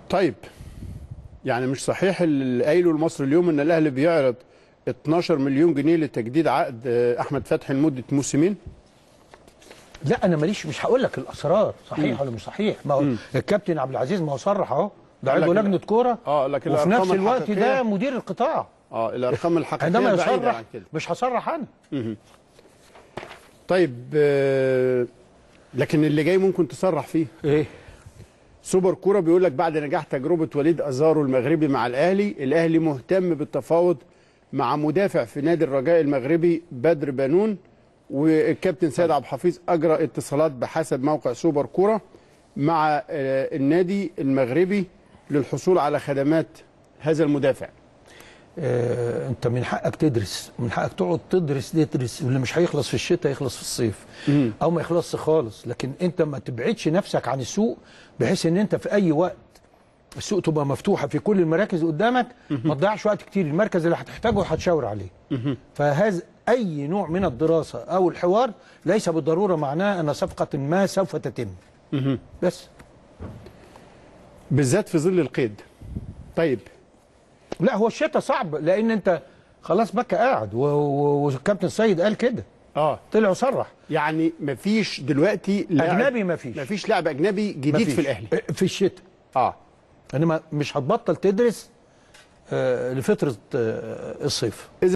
طيب يعني مش صحيح اللي قايله المصري اليوم ان الاهلي بيعرض 12 مليون جنيه لتجديد عقد آه، احمد فتحي لمده موسمين لا انا ماليش مش هقول لك الاسرار صحيح ولا مش صحيح ما هو الكابتن عبد العزيز ما هو صرح اهو ده قال عضو لك- لجنه كوره اه لكن وفي الأرقام نفس الوقت الحقيقية- ده مدير القطاع اه الارقام الحقيقيه عندما بعيدة يصرح عن كده مش هصرح انا طيب آه، لكن اللي جاي ممكن تصرح فيه ايه سوبر كوره بيقول لك بعد نجاح تجربه وليد ازارو المغربي مع الاهلي الاهلي مهتم بالتفاوض مع مدافع في نادي الرجاء المغربي بدر بنون والكابتن سيد عبد الحفيظ اجرى اتصالات بحسب موقع سوبر كوره مع آه، النادي المغربي للحصول على خدمات هذا المدافع آه، انت من حقك تدرس من حقك تقعد تدرس تدرس واللي مش هيخلص في الشتاء يخلص في الصيف او ما يخلصش خالص لكن انت ما تبعدش نفسك عن السوق بحيث ان انت في اي وقت السوق تبقى مفتوحه في كل المراكز قدامك ما تضيعش وقت كتير المركز اللي هتحتاجه هتشاور عليه فهذا اي نوع من الدراسه او الحوار ليس بالضروره معناه ان صفقه ما سوف تتم بس بالذات في ظل القيد طيب لا هو الشتاء صعب لان انت خلاص بكى قاعد و- و- والكابتن سيد قال كده اه طلع وصرح يعني مفيش دلوقتي لاعب- أجنبي مفيش. مفيش لاعب اجنبي جديد مفيش. في الاهلي في الشتاء اه انما مش هتبطل تدرس آه، لفتره آه، الصيف